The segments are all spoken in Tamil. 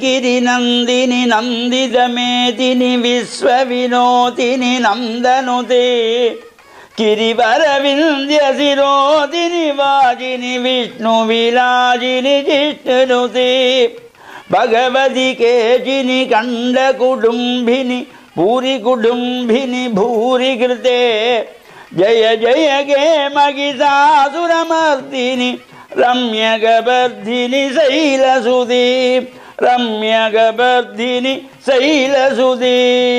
गिरि नन्दिनि नन्दितमेदिनि विश्वविनोदिनि नन्दनुते गिरिवरविन्द्यशिरोदिनि वाजिनि विष्णुविलाजिनि जिष्णुनुते भगवति केचिनि कण्डकुटुम्बिनि भूरि कुटुम्बिनि भूरि कृते जय जय गे महिषासुरमर्दिनि रम्यगबर्धिनि शैलसुदी रम्यगबर्धिनि शैलसुदी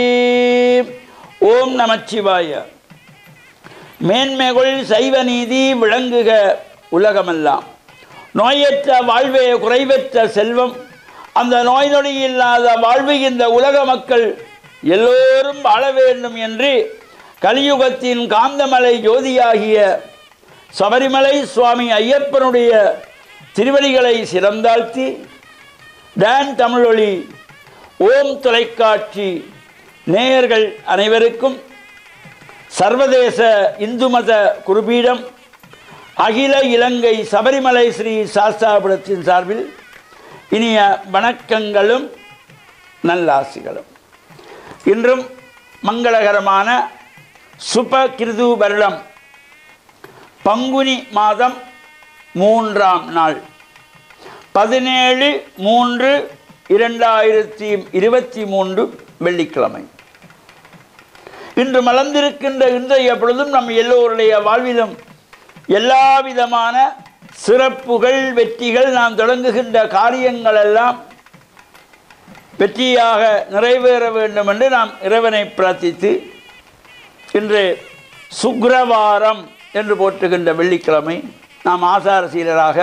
ஓம் நமச்சிவாய மேன்மைகள் சைவ நீதி விளங்குக உலகமெல்லாம் நோயற்ற வாழ்வே குறைவற்ற செல்வம் அந்த நோய் நொடி இல்லாத வாழ்வு இந்த உலக மக்கள் எல்லோரும் வாழ வேண்டும் என்று கலியுகத்தின் காந்தமலை ஜோதியாகிய சபரிமலை சுவாமி ஐயப்பனுடைய திருவடிகளை சிறந்தாழ்த்தி டான் தமிழொலி ஓம் தொலைக்காட்சி நேயர்கள் அனைவருக்கும் சர்வதேச இந்து மத குருபீடம் அகில இலங்கை சபரிமலை ஸ்ரீ சாஸ்தாபுரத்தின் சார்பில் இனிய வணக்கங்களும் நல்லாசிகளும் இன்றும் மங்களகரமான சுப கிருது வருடம் பங்குனி மாதம் மூன்றாம் நாள் பதினேழு மூன்று இரண்டாயிரத்தி இருபத்தி மூன்று வெள்ளிக்கிழமை இன்று மலர்ந்திருக்கின்ற இன்றைய பொழுதும் நம் எல்லோருடைய வாழ்விலும் எல்லா விதமான சிறப்புகள் வெற்றிகள் நாம் தொடங்குகின்ற காரியங்கள் எல்லாம் வெற்றியாக நிறைவேற வேண்டும் என்று நாம் இறைவனை பிரார்த்தித்து இன்று சுக்ரவாரம் என்று போற்றுகின்ற வெள்ளிக்கிழமை நாம் ஆசார சீலராக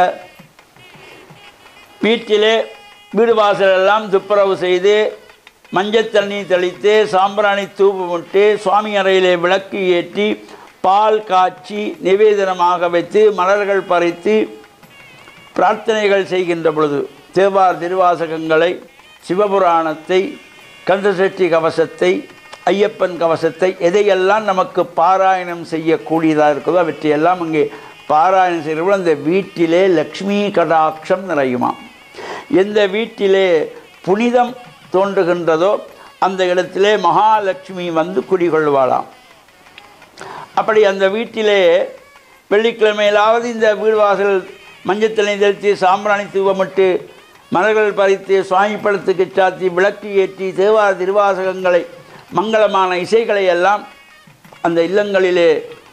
வீட்டிலே வீடு வாசலெல்லாம் துப்புரவு செய்து மஞ்சள் தண்ணி தெளித்து சாம்பிராணி தூபமிட்டு சுவாமி அறையிலே விளக்கு ஏற்றி பால் காய்ச்சி நிவேதனமாக வைத்து மலர்கள் பறித்து பிரார்த்தனைகள் செய்கின்ற பொழுது தேவார் திருவாசகங்களை சிவபுராணத்தை கந்தசஷ்டி கவசத்தை ஐயப்பன் கவசத்தை எதையெல்லாம் நமக்கு பாராயணம் செய்யக்கூடியதாக இருக்குதோ அவற்றையெல்லாம் அங்கே பாராயணம் செய்கிறவர்கள் அந்த வீட்டிலே லக்ஷ்மி கடாட்சம் நிறையுமா எந்த வீட்டிலே புனிதம் தோன்றுகின்றதோ அந்த இடத்திலே மகாலட்சுமி வந்து குடிகொள்வாளாம் அப்படி அந்த வீட்டிலே வெள்ளிக்கிழமையிலாவது இந்த வீடு வாசல் மஞ்சத்தலை தெளித்து சாம்பிராணி தூவமிட்டு மலர்கள் பறித்து சுவாமி படத்துக்கு சாத்தி விளக்கு ஏற்றி தேவார திருவாசகங்களை மங்களமான இசைகளை எல்லாம் அந்த இல்லங்களிலே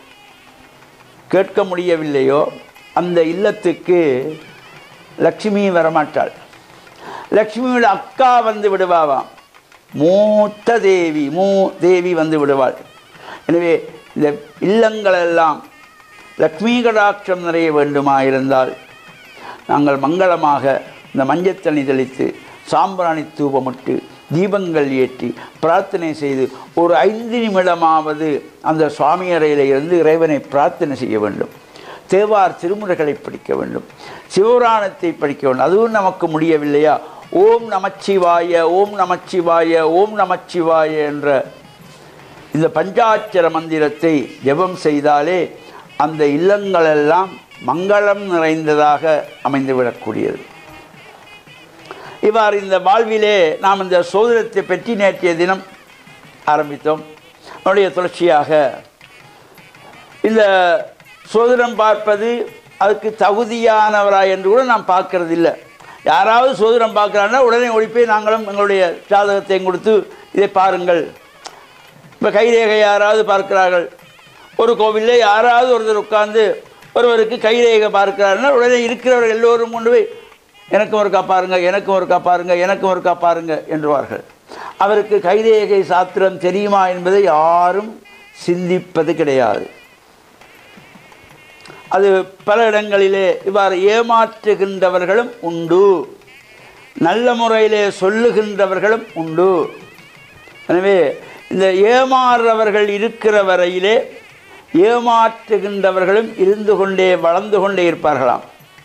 கேட்க முடியவில்லையோ அந்த இல்லத்துக்கு லக்ஷ்மி வரமாட்டாள் லக்ஷ்மியோட அக்கா வந்து விடுவாவாம் மூத்த தேவி மூ தேவி வந்து விடுவாள் எனவே இந்த இல்லங்களெல்லாம் லக்ஷ்மி கடாட்சம் நிறைய வேண்டுமா இருந்தால் நாங்கள் மங்களமாக இந்த மஞ்சத்தண்ணி தெளித்து சாம்பிராணி தூபமிட்டு தீபங்கள் ஏற்றி பிரார்த்தனை செய்து ஒரு ஐந்து நிமிடமாவது அந்த சுவாமி அறையில் இருந்து இறைவனை பிரார்த்தனை செய்ய வேண்டும் தேவார் திருமுறைகளை படிக்க வேண்டும் சிவபுராணத்தை படிக்க வேண்டும் அதுவும் நமக்கு முடியவில்லையா ஓம் நமச்சிவாய ஓம் நமச்சிவாய ஓம் நமச்சிவாய என்ற இந்த பஞ்சாட்சர மந்திரத்தை ஜெபம் செய்தாலே அந்த இல்லங்களெல்லாம் மங்களம் நிறைந்ததாக அமைந்துவிடக்கூடியது இவ்வாறு இந்த வாழ்விலே நாம் இந்த சோதனத்தை பற்றி நேற்றைய தினம் ஆரம்பித்தோம் அதனுடைய தொடர்ச்சியாக இந்த சோதனம் பார்ப்பது அதுக்கு தகுதியானவரா என்று கூட நாம் பார்க்கறது இல்லை யாராவது சோதனம் பார்க்குறாங்கன்னா உடனே ஓடி போய் நாங்களும் எங்களுடைய ஜாதகத்தை கொடுத்து இதை பாருங்கள் இப்போ கைரேகை யாராவது பார்க்கிறார்கள் ஒரு கோவிலில் யாராவது ஒருத்தர் உட்கார்ந்து ஒருவருக்கு கைரேகை பார்க்கிறாருன்னா உடனே இருக்கிறவர்கள் எல்லோரும் கொண்டு போய் எனக்கும் ஒருக்கா பாருங்க எனக்கும் ஒருக்கா பாருங்க எனக்கும் ஒருக்கா பாருங்க என்றுவார்கள் அவருக்கு கைரேகை சாத்திரம் தெரியுமா என்பதை யாரும் சிந்திப்பது கிடையாது அது பல இடங்களிலே இவ்வாறு ஏமாற்றுகின்றவர்களும் உண்டு நல்ல முறையிலே சொல்லுகின்றவர்களும் உண்டு எனவே இந்த ஏமாறுறவர்கள் இருக்கிற வரையிலே ஏமாற்றுகின்றவர்களும் இருந்து கொண்டே வளர்ந்து கொண்டே இருப்பார்களாம்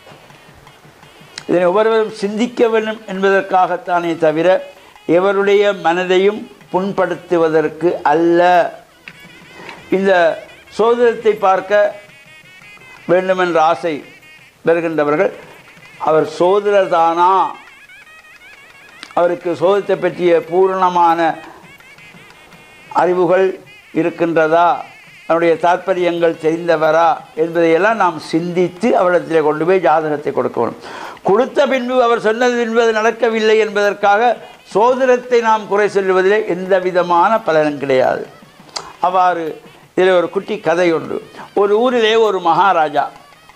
இதனை ஒவ்வொருவரும் சிந்திக்க வேண்டும் என்பதற்காகத்தானே தவிர எவருடைய மனதையும் புண்படுத்துவதற்கு அல்ல இந்த சோதனத்தை பார்க்க வேண்டுமென்ற ஆசை பெறுகின்றவர்கள் அவர் சோதரர் தானா அவருக்கு சோதத்தை பற்றிய பூரணமான அறிவுகள் இருக்கின்றதா அவருடைய தாற்பயங்கள் தெரிந்தவரா என்பதையெல்லாம் நாம் சிந்தித்து அவரிடத்தில் கொண்டு போய் ஜாதகத்தை கொடுக்கணும் கொடுத்த பின்பு அவர் சொன்னது என்பது நடக்கவில்லை என்பதற்காக சோதனத்தை நாம் குறை சொல்வதிலே எந்த விதமான பலனும் கிடையாது அவ்வாறு இதில் ஒரு குட்டி கதை உண்டு ஒரு ஊரிலே ஒரு மகாராஜா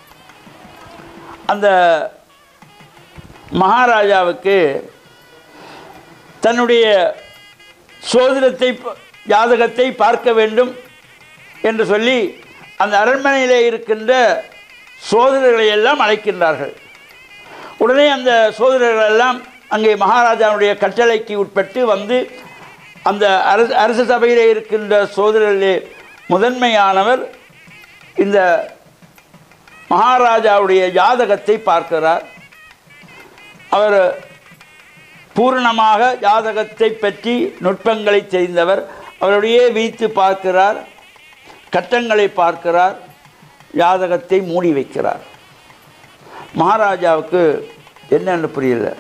அந்த மகாராஜாவுக்கு தன்னுடைய சோதனத்தை ப- ஜாதகத்தை பார்க்க வேண்டும் என்று சொல்லி அந்த அரண்மனையிலே இருக்கின்ற சோதரர்களை எல்லாம் அழைக்கின்றார்கள் உடனே அந்த சோதரர்கள் எல்லாம் அங்கே மகாராஜாவுடைய கட்டளைக்கு உட்பட்டு வந்து அந்த அரசு அரசு சபையிலே இருக்கின்ற சோதரர்களே முதன்மையானவர் இந்த மகாராஜாவுடைய ஜாதகத்தை பார்க்கிறார் அவர் பூரணமாக ஜாதகத்தை பற்றி நுட்பங்களை தெரிந்தவர் அவருடைய வீத்து பார்க்கிறார் கட்டங்களை பார்க்கிறார் ஜாதகத்தை மூடி வைக்கிறார் மகாராஜாவுக்கு என்னன்னு புரியல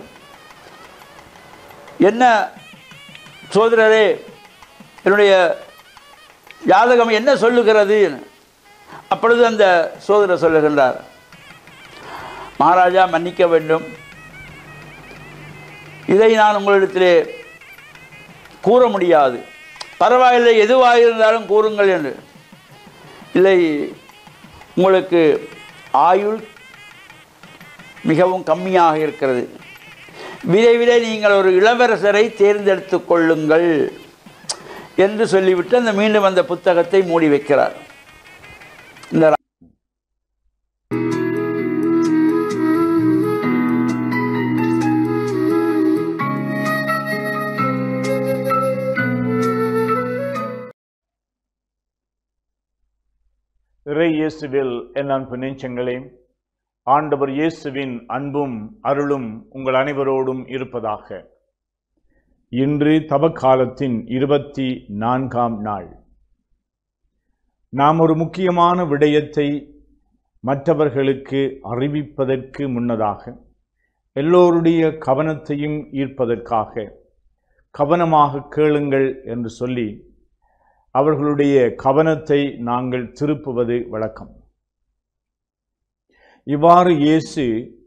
என்ன சோதரரே என்னுடைய ஜாதகம் என்ன சொல்லுகிறது அப்பொழுது அந்த சோதரர் சொல்லுகின்றார் மகாராஜா மன்னிக்க வேண்டும் இதை நான் உங்களிடத்திலே கூற முடியாது பரவாயில்லை எதுவாக இருந்தாலும் கூறுங்கள் என்று இல்லை உங்களுக்கு ஆயுள் மிகவும் கம்மியாக இருக்கிறது விரைவிலே நீங்கள் ஒரு இளவரசரை தேர்ந்தெடுத்துக் கொள்ளுங்கள் என்று சொல்லிவிட்டு அந்த மீண்டும் அந்த புத்தகத்தை மூடி வைக்கிறார் இந்த இறை இயேசுவில் என் அன்பு நெஞ்சங்களே ஆண்டவர் இயேசுவின் அன்பும் அருளும் உங்கள் அனைவரோடும் இருப்பதாக இன்று தவக்காலத்தின் இருபத்தி நான்காம் நாள் நாம் ஒரு முக்கியமான விடயத்தை மற்றவர்களுக்கு அறிவிப்பதற்கு முன்னதாக எல்லோருடைய கவனத்தையும் ஈர்ப்பதற்காக கவனமாக கேளுங்கள் என்று சொல்லி அவர்களுடைய கவனத்தை நாங்கள் திருப்புவது வழக்கம் இவ்வாறு இயேசு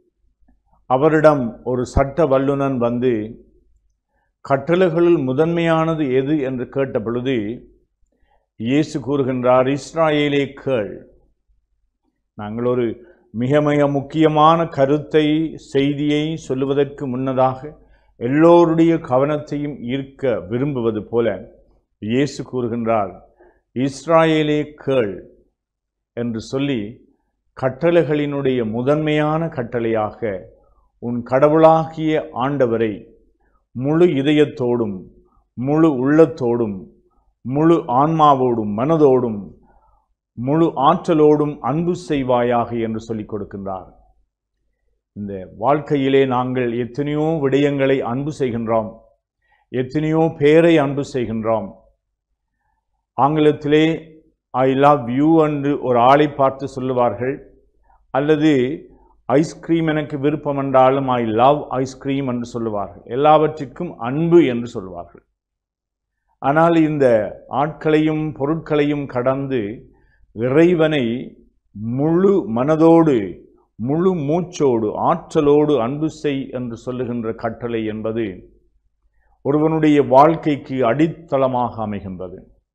அவரிடம் ஒரு சட்ட வல்லுனன் வந்து கட்டளைகளில் முதன்மையானது எது என்று கேட்ட பொழுது இயேசு கூறுகின்றார் இஸ்ராயேலே கேள் நாங்கள் ஒரு மிக மிக முக்கியமான கருத்தை செய்தியை சொல்லுவதற்கு முன்னதாக எல்லோருடைய கவனத்தையும் ஈர்க்க விரும்புவது போல இயேசு கூறுகின்றார் இஸ்ராயேலே கேள் என்று சொல்லி கட்டளைகளினுடைய முதன்மையான கட்டளையாக உன் கடவுளாகிய ஆண்டவரை முழு இதயத்தோடும் முழு உள்ளத்தோடும் முழு ஆன்மாவோடும் மனதோடும் முழு ஆற்றலோடும் அன்பு செய்வாயாக என்று சொல்லிக் கொடுக்கின்றார் இந்த வாழ்க்கையிலே நாங்கள் எத்தனையோ விடயங்களை அன்பு செய்கின்றோம் எத்தனையோ பேரை அன்பு செய்கின்றோம் ஆங்கிலத்திலே ஐ லவ் யூ என்று ஒரு ஆளை பார்த்து சொல்லுவார்கள் அல்லது ஐஸ்கிரீம் எனக்கு விருப்பம் என்றாலும் ஐ லவ் ஐஸ்கிரீம் என்று சொல்லுவார்கள் எல்லாவற்றிற்கும் அன்பு என்று சொல்லுவார்கள் ஆனால் இந்த ஆட்களையும் பொருட்களையும் கடந்து இறைவனை முழு மனதோடு முழு மூச்சோடு ஆற்றலோடு அன்பு செய் என்று சொல்லுகின்ற கட்டளை என்பது ஒருவனுடைய வாழ்க்கைக்கு அடித்தளமாக அமைகின்றது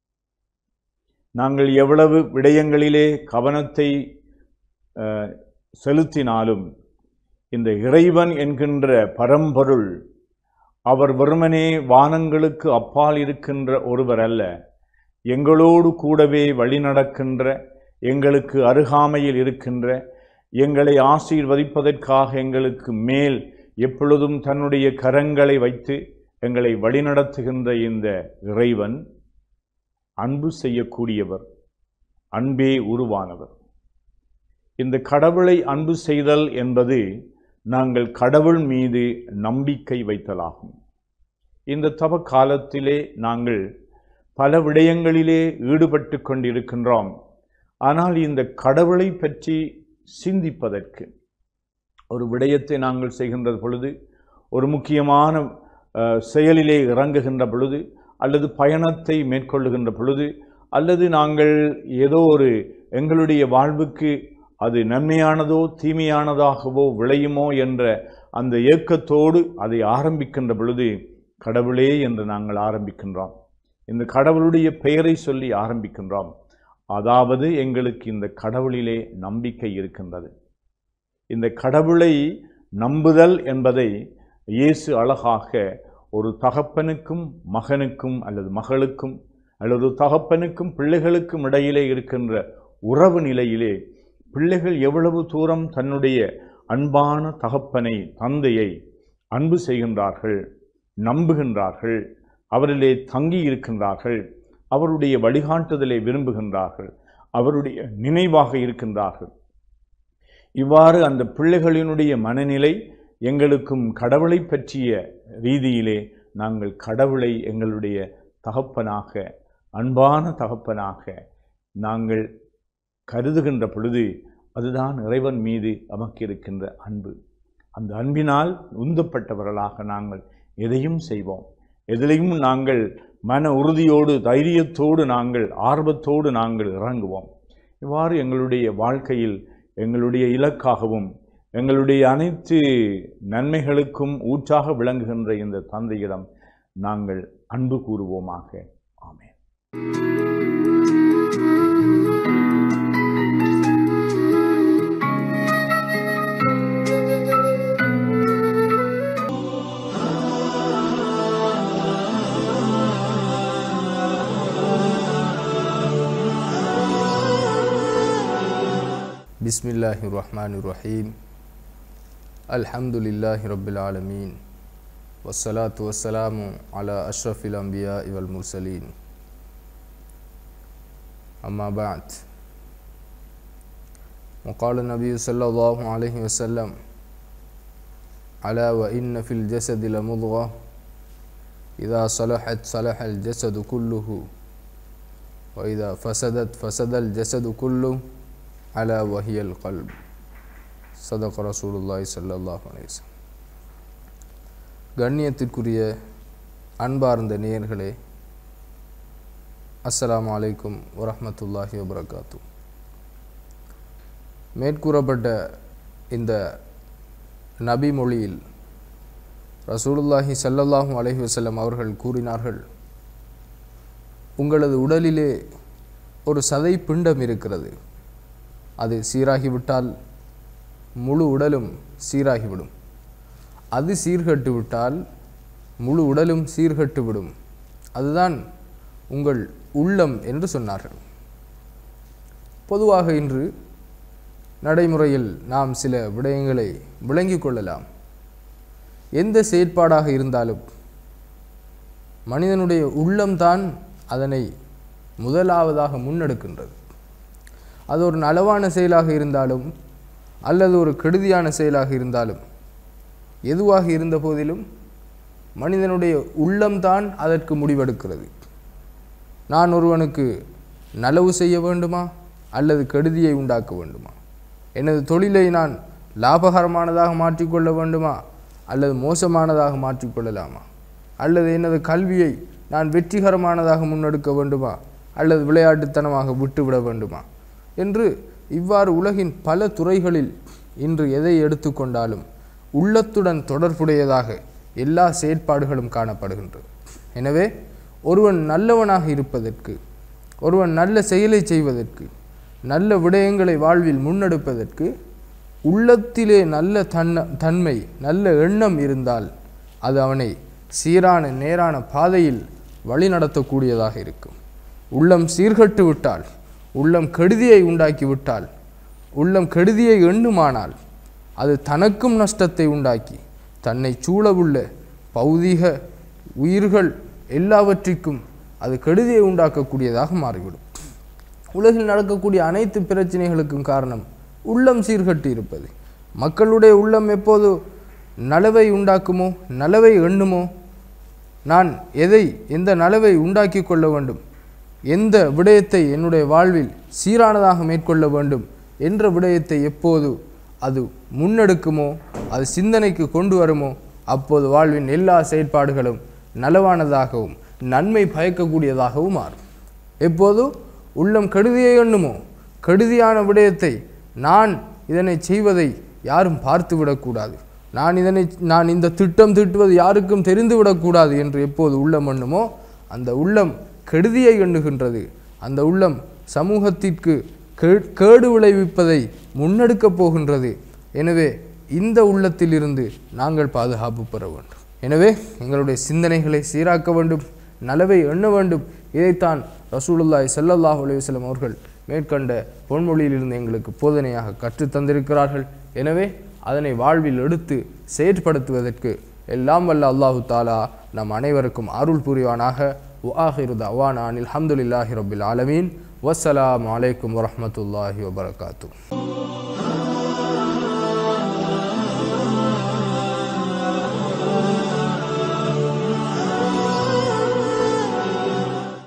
நாங்கள் எவ்வளவு விடயங்களிலே கவனத்தை அஹ், செலுத்தினாலும் இந்த இறைவன் என்கின்ற பரம்பொருள் அவர் வெறுமனே வானங்களுக்கு அப்பால் இருக்கின்ற ஒருவர் அல்ல எங்களோடு கூடவே வழிநடக்கின்ற எங்களுக்கு அருகாமையில் இருக்கின்ற எங்களை ஆசீர்வதிப்பதற்காக எங்களுக்கு மேல் எப்பொழுதும் தன்னுடைய கரங்களை வைத்து எங்களை வழிநடத்துகின்ற இந்த இறைவன் அன்பு செய்யக்கூடியவர் அன்பே உருவானவர் இந்த கடவுளை அன்பு செய்தல் என்பது நாங்கள் கடவுள் மீது நம்பிக்கை வைத்தலாகும் இந்த தவ காலத்திலே நாங்கள் பல விடயங்களிலே ஈடுபட்டு கொண்டிருக்கின்றோம் ஆனால் இந்த கடவுளை பற்றி சிந்திப்பதற்கு ஒரு விடயத்தை நாங்கள் செய்கின்ற பொழுது ஒரு முக்கியமான அஹ், செயலிலே இறங்குகின்ற பொழுது அல்லது பயணத்தை மேற்கொள்ளுகின்ற பொழுது அல்லது நாங்கள் ஏதோ ஒரு எங்களுடைய வாழ்வுக்கு அது நன்மையானதோ தீமையானதாகவோ விளையுமோ என்ற அந்த ஏக்கத்தோடு அதை ஆரம்பிக்கின்ற பொழுது கடவுளே என்று நாங்கள் ஆரம்பிக்கின்றோம் இந்த கடவுளுடைய பெயரை சொல்லி ஆரம்பிக்கின்றோம் அதாவது எங்களுக்கு இந்த கடவுளிலே நம்பிக்கை இருக்கின்றது இந்த கடவுளை நம்புதல் என்பதை இயேசு அழகாக ஒரு தகப்பனுக்கும் மகனுக்கும் அல்லது மகளுக்கும் அல்லது தகப்பனுக்கும் பிள்ளைகளுக்கும் இடையிலே இருக்கின்ற உறவு நிலையிலே பிள்ளைகள் எவ்வளவு தூரம் தன்னுடைய அன்பான தகப்பனை தந்தையை அன்பு செய்கின்றார்கள் நம்புகின்றார்கள் அவரிலே தங்கி இருக்கின்றார்கள் அவருடைய வழிகாட்டுதலை விரும்புகின்றார்கள் அவருடைய நினைவாக இருக்கின்றார்கள் இவ்வாறு அந்த பிள்ளைகளினுடைய மனநிலை எங்களுக்கும் கடவுளை பற்றிய ரீதியிலே நாங்கள் கடவுளை எங்களுடைய தகப்பனாக அன்பான தகப்பனாக நாங்கள் கருதுகின்ற பொழுது அதுதான் இறைவன் மீது நமக்கு இருக்கின்ற அன்பு அந்த அன்பினால் உந்தப்பட்டவர்களாக நாங்கள் எதையும் செய்வோம் எதிலையும் நாங்கள் மன உறுதியோடு தைரியத்தோடு நாங்கள் ஆர்வத்தோடு நாங்கள் இறங்குவோம் இவ்வாறு எங்களுடைய வாழ்க்கையில் எங்களுடைய இலக்காகவும் எங்களுடைய அனைத்து நன்மைகளுக்கும் ஊற்றாக விளங்குகின்ற இந்த தந்தையிடம் நாங்கள் அன்பு கூறுவோமாக ஆமென் بسم الله الرحمن الرحيم الحمد لله رب العالمين والصلاة والسلام على أشرف الأنبياء والمرسلين أما بعد وقال النبي صلى الله عليه وسلم ألا وإن في الجسد لمضغة إذا صلحت صلح الجسد كله وإذا فسدت فسد الجسد كله على وهي القلب صدق رسول الله صلى الله عليه وسلم கண்ணியத்திற்குரிய அன்பார்ந்த நேயர்களே அஸ்ஸலாமு அலைக்கும் வரஹ்மத்துல்லாஹி வபரகாத்து மேற்கூறப்பட்ட இந்த நபி மொழியில் ரசூலுல்லாஹி ஸல்லல்லாஹு அலைஹி வஸல்லம் அவர்கள் கூறினார்கள் உங்களது உடலிலே ஒரு சதை பிண்டம் இருக்கிறது அது சீராகிவிட்டால் முழு உடலும் சீராகிவிடும் அது சீர்கட்டு விட்டால் முழு உடலும் சீர்கட்டு விடும் அதுதான் உங்கள் உள்ளம் என்று சொன்னார்கள் பொதுவாக இன்று நடைமுறையில் நாம் சில விடயங்களை விளங்கிக் கொள்ளலாம் எந்த செயற்பாடாக இருந்தாலும் மனிதனுடைய உள்ளம்தான் அதனை முதலாவதாக முன்னெடுக்கின்றது அது ஒரு நலவான செயலாக இருந்தாலும் அல்லது ஒரு கெடுதியான செயலாக இருந்தாலும் எதுவாக இருந்த போதிலும் மனிதனுடைய உள்ளம்தான் அதற்கு முடிவெடுக்கிறது நான் ஒருவனுக்கு நலவு செய்ய வேண்டுமா அல்லது கெடுதியை உண்டாக்க வேண்டுமா எனது தொழிலை நான் லாபகரமானதாக மாற்றிக்கொள்ள வேண்டுமா அல்லது மோசமானதாக மாற்றிக்கொள்ளலாமா அல்லது எனது கல்வியை நான் வெற்றிகரமானதாக முன்னெடுக்க வேண்டுமா அல்லது விளையாட்டுத்தனமாக விட்டுவிட வேண்டுமா என்று இவ்வாறு உலகின் பல துறைகளில் இன்று எதை எடுத்துக்கொண்டாலும் உள்ளத்துடன் தொடர்புடையதாக எல்லா செயற்பாடுகளும் காணப்படுகின்றது எனவே ஒருவன் நல்லவனாக இருப்பதற்கு ஒருவன் நல்ல செயலை செய்வதற்கு நல்ல விடயங்களை வாழ்வில் முன்னெடுப்பதற்கு உள்ளத்திலே நல்ல தன்ன தன்மை நல்ல எண்ணம் இருந்தால் அது அவனை சீரான நேரான பாதையில் வழிநடத்தக்கூடியதாக இருக்கும் உள்ளம் சீர்கட்டு விட்டால் உள்ளம் கெடுதியை உண்டாக்கி விட்டால் உள்ளம் கெடுதியை எண்ணுமானால் அது தனக்கும் நஷ்டத்தை உண்டாக்கி தன்னை சூழவுள்ள பௌதீக உயிர்கள் எல்லாவற்றிற்கும் அது கெடுதியை உண்டாக்கக்கூடியதாக மாறிவிடும் உலகில் நடக்கக்கூடிய அனைத்து பிரச்சனைகளுக்கும் காரணம் உள்ளம் சீர்கட்டு இருப்பது மக்களுடைய உள்ளம் எப்போது நலவை உண்டாக்குமோ நலவை எண்ணுமோ நான் எதை எந்த நலவை உண்டாக்கி கொள்ள வேண்டும் எந்த விடயத்தை என்னுடைய வாழ்வில் சீரானதாக மேற்கொள்ள வேண்டும் என்ற விடயத்தை எப்போது அது முன்னெடுக்குமோ அது சிந்தனைக்கு கொண்டு வருமோ அப்போது வாழ்வின் எல்லா செயற்பாடுகளும் நலவானதாகவும் நன்மை பயக்கக்கூடியதாகவும் மாறும் எப்போது உள்ளம் கெடுதியை எண்ணுமோ கெடுதியான விடயத்தை நான் இதனை செய்வதை யாரும் பார்த்து விடக்கூடாது நான் இதனை நான் இந்த திட்டம் தீட்டுவது யாருக்கும் தெரிந்து விடக்கூடாது என்று எப்போது உள்ளம் எண்ணுமோ அந்த உள்ளம் கெடுதியை எண்ணுகின்றது அந்த உள்ளம் சமூகத்திற்கு கே- கேடு விளைவிப்பதை முன்னெடுக்கப் போகின்றது எனவே இந்த உள்ளத்திலிருந்து நாங்கள் பாதுகாப்பு பெற வேண்டும் எனவே எங்களுடைய சிந்தனைகளை சீராக்க வேண்டும் நலவை எண்ண வேண்டும் இதைத்தான் ரசூலுல்லாஹி ஸல்லல்லாஹு அலைஹி வஸல்லம் அவர்கள் மேற்கண்ட பொன்மொழியிலிருந்து எங்களுக்கு போதனையாக கற்றுத் தந்திருக்கிறார்கள் எனவே அதனை வாழ்வில் எடுத்து செயற்படுத்துவதற்கு எல்லாம் வல்ல அல்லாஹு தாலா நம் அனைவருக்கும் அருள் புரிவானாக وآخر دعوانا أن الحمد لله رب العالمين والسلام عليكم ورحمة الله وبركاته